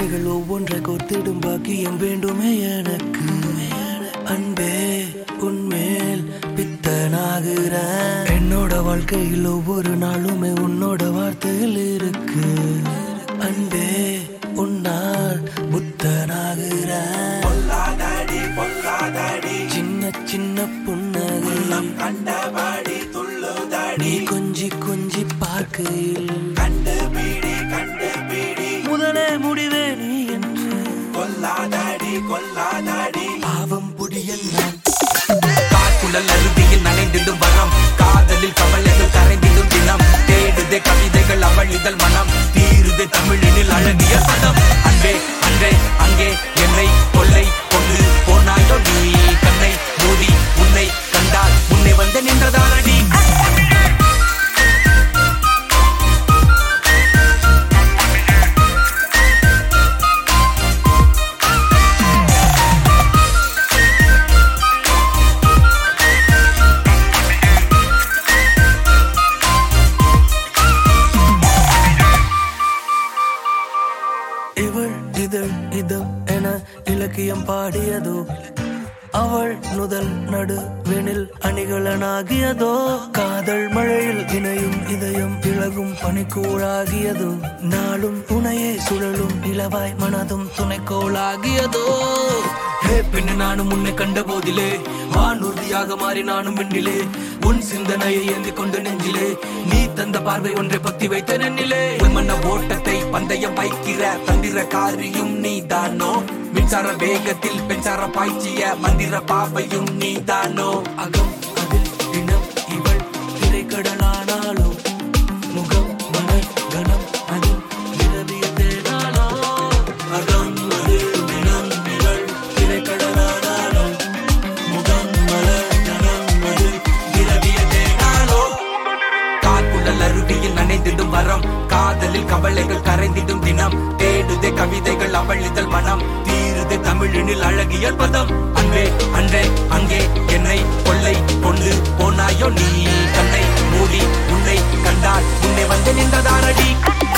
கவிதைகள் ஒவ்வொன்றை கோத்திடும் பாக்கியம் வேண்டுமே எனக்கு அன்பே உன்மேல் பித்தனாகிற என்னோட வாழ்க்கையில் ஒவ்வொரு நாளுமே உன்னோட வார்த்தையில் இருக்கு அன்பே உன்னால் புத்தனாகிற பொல்லாதடி பொல்லாதடி சின்ன சின்ன புன்னகை கண்டபடி துள்ளுதடி நீ கொஞ்சி கொஞ்சி பார்க்கையில் கண்டுபிடி கண்டுபிடி முதலே முடிவே நீ என்று கொல்லாதடி கொல்லாதடி பாவம் புடியல் நான் காற்குழல் அருவியில் நனைந்திடும் வரம் காதலில் கவலைகள் கரைந்திடும் தினம் தேடுதே கவிதைகள் அவளிதழ் மனம் தீருதே தமிழினில் அழகிய பதம் அன்பே அன்றே அங்கே என்னை கொள்ளை கொண்டு போனாயோ நீ கண்ணை மூடி உன்னை கண்டால் உன்னை வந்து நின்றதானடி இவள் இதழ் இதம் என இலக்கியம் பாடியதோ அவள் நுதல் நடுவெனில் அணிகலனாகியதோ காதல் மழையில் இணையும் இதயம் இழகும் பனிக்கூழாகியதோ நாளும் துணையே சுழலும் இளவாய் மனதும் துணைக்கோளாகியதோ ஹே பெண்ணு நானும் உன்னை கண்ட போதிலே வானூர்தியாக மாறி நானும் வெண்ணிலே உன் சிந்தனையை ஏந்தி கொண்டு நெஞ்சிலே நீ தந்த பார்வை ஒன்றை பத்தி வைத்த நெண்ணிலே மன்ன ஓட்டத்தை பந்தயம் வைக்கிற தந்திர காரியும் நீதானோ மின்சார வேகத்தில் பெண்சார பாய்ச்சிய மந்திர பாவையும் நீதானோ அகம் அதில் தினம் இவள் திரைக்கடலானாலோ முகம் மனை கணம் அதில் நிரவிய தேனாலோ அகம் அதில் தினம் இவள் திரைக்கடலானாலோ முகம் மலர் கணம் அதில் நிரவிய தேனாலோ காற்குழல் அருவியில் நனைந்திடும் வரம் காதலில் கவலைகள் கரைந்திடும் தினம் தேடுதே கவிதைகள் அவளிதழ் மனம் தீருதே தமிழினில் அழகிய பதம் அன்பே அன்றே அங்கே என்னை கொள்ளை கொண்டு போனாயோ நீ கண்ணை மூடி உன்னை கண்டால் உன்னை வந்து நின்றதானடி